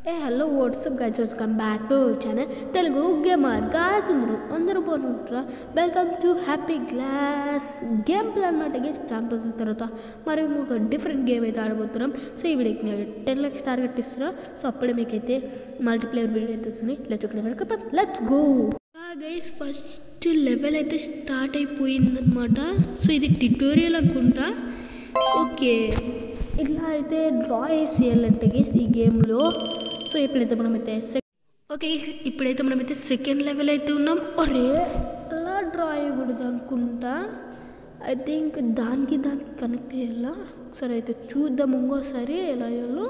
A hello what's up guys welcome back to channel Telugu gamer guys అందరూ అందరూ బాగుంటారా welcome to happy glass game play అనమాట guys చాలా రోజుల తర్వాత మరి ఇంకొక డిఫరెంట్ గేమ్ అయితే ఆడబోతున్నాం సో ఈ వీడియోకి నేను టెన్ ల్యాక్స్ టార్గెట్ ఇస్తున్నా సో అప్పుడే మీకైతే మల్టీప్లేయర్ వీడియో అయితే వస్తుంది let's let's go guys first level అయితే స్టార్ట్ అయిపోయిందనమాట సో ఇది ట్యుటోరియల్ అనుకుంటా ఓకే ఇలా అయితే డ్రా వేసేయాలంటే గేస్ ఈ గేమ్లో సో ఇప్పుడైతే మనమైతే సెక్ ఓకే ఇప్పుడైతే మనమైతే సెకండ్ లెవెల్ అయితే ఉన్నాం ఒరే అలా డ్రా అయ్యకూడదు అనుకుంటా ఐ థింక్ దానికి దానికి కనెక్ట్ అయ్యాలా సరే అయితే చూద్దాం ఇంకోసారి ఎలా అయ్యాలో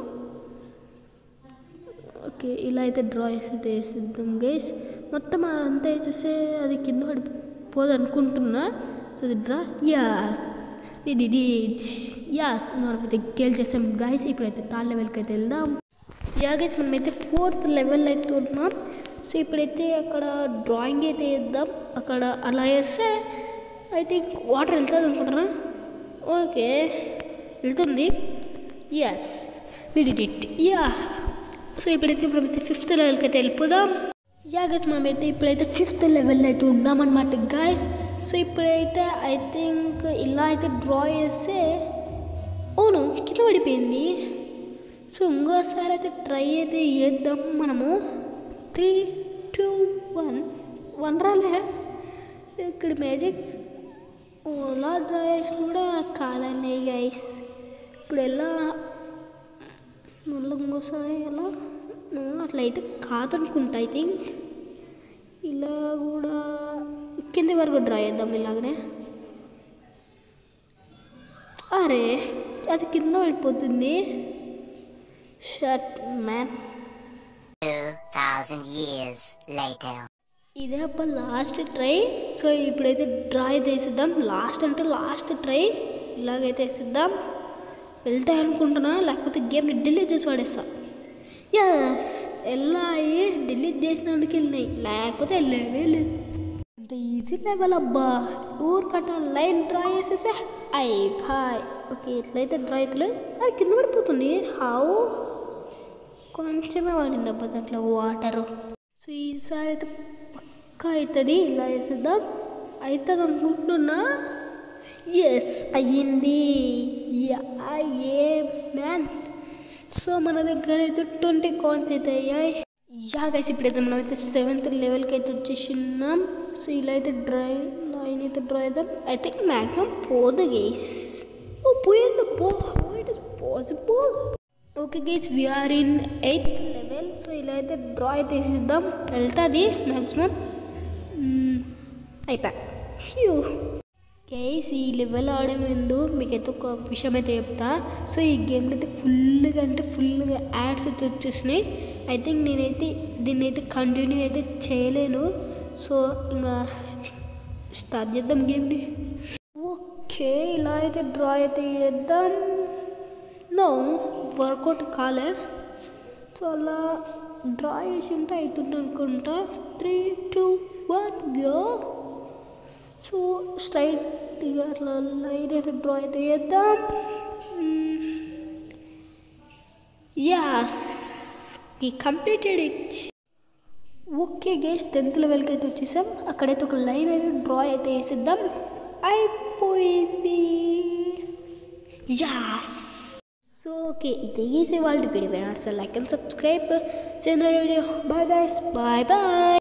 ఓకే ఇలా అయితే డ్రా వేసేది వేసిద్దాం గైస్ మొత్తం అంతా వేసేస్తే అది కింద పడిపోదు అనుకుంటున్నా సో అది draw as we did it as మనమైతే గేల్ చేసాం గైస్ ఇప్పుడైతే థర్డ్ లెవెల్కి అయితే వెళ్దాం యా గైస్ మనమైతే ఫోర్త్ లెవెల్ అయితే ఉన్నాం సో ఇప్పుడైతే అక్కడ డ్రాయింగ్ అయితే వేద్దాం అక్కడ అలా వేస్తే ఐ థింక్ వాటర్ వెళ్తుంది అనుకుంటున్నా ఓకే వెళ్తుంది yes we did it yeah so ఇప్పుడైతే మనమైతే ఫిఫ్త్ లెవెల్కి అయితే వెళ్ళిపోదాం యా గైస్ మనమైతే ఇప్పుడైతే ఫిఫ్త్ లెవెల్ అయితే ఉన్నామన్నమాట గాయస్ సో ఇప్పుడైతే ఐ థింక్ ఇలా అయితే డ్రా చేస్తే అవును కింద పడిపోయింది సో ఇంకోసారి అయితే ట్రై అయితే చేద్దాం మనము త్రీ టూ వన్ వన్ రాలే ఇక్కడ మ్యాజిక్ ఓలా డ్రా చేసిన కూడా కాలన్నాయి గైస్ ఇప్పుడు ఎలా మళ్ళీ ఇంకోసారి ఎలా అట్లయితే కాదనుకుంటా ఐ థింక్ ఇలా కూడా కింది వరకు డ్రా చేద్దాం ఇలాగనే అరే అది కింద పడిపోతుంది షర్ట్ మ్యాన్ 2,000 years later. ఇదే అబ్బా లాస్ట్ ట్రై సో ఇప్పుడైతే డ్రా అయితే వేసిద్దాం లాస్ట్ అంటే లాస్ట్ ట్రై ఇలాగైతే వేసిద్దాం వెళ్తాయి అనుకుంటున్నా లేకపోతే గేమ్ని డిలీట్ చేసి వాడేస్తా ఎస్ వెళ్ళాయి డిలీట్ చేసినందుకు వెళ్ళినాయి లేకపోతే వెళ్ళేవే లేదు అంత ఈజీ లెవెల్ అబ్బా ఊరు కట్ట లైన్ డ్రా చేసేసా అయి బాయ్ ఓకే ఇట్లయితే డ్రా అవుతలేదు అది కింద పడిపోతుంది హౌ కొంచెమే పడింది అబ్బా దాంట్లో వాటరు సో ఈసారి అయితే పక్కా అవుతుంది ఇలా వేసేద్దాం అవుతుంది అనుకుంటున్నా ఎస్ అయ్యింది ఏ మ్యాన్ సో మన దగ్గర అయితే ట్వంటీ కాయిన్స్ అయితే అయ్యాయి యా గైస్ ఇప్పుడైతే మనం అయితే సెవెంత్ లెవెల్కి అయితే వచ్చేసిన్నాం సో ఇలా అయితే డ్రై లైన్ అయితే డ్రా చేద్దాం ఐ థింక్ మ్యాక్సిమం పోదు గైస్ ఓ పోయింది పో it is possible okay guys we're in eighth level so ఇలా అయితే డ్రా అయితే వేసిద్దాం వెళ్తుంది మ్యాక్సిమం అయిపోయా హ్యూ గైస్ ఈ లెవెల్ ఆడే ముందు మీకైతే ఒక విషయం అయితే చెప్తా సో ఈ గేమ్లో అయితే ఫుల్గా అంటే ఫుల్గా యాడ్స్ అయితే వచ్చేసినాయి ఐ థింక్ నేనైతే దీన్ని అయితే కంటిన్యూ అయితే చేయలేను సో ఇంకా స్టార్ట్ చేద్దాం గేమ్ని ఓకే ఇలా అయితే డ్రా అయితే చేద్దాం నో వర్కౌట్ కాలే సో అలా డ్రా చేసి ఉంటే అవుతుంది అనుకుంటా three two one go so స్ట్రైట్గా అట్లా లైన్ అయితే డ్రా అయితే చేద్దాం as we completed it okay guys tenth లెవెల్కి అయితే వచ్చేసాం అక్కడైతే ఒక లైన్ అయితే డ్రా అయితే వేసిద్దాం అయిపోయింది యాస్ సో ఓకే ఇది ఈజీ వాళ్ళ వీడియో లైక్ అండ్ సబ్స్క్రైబ్ చిన్న video bye guys bye bye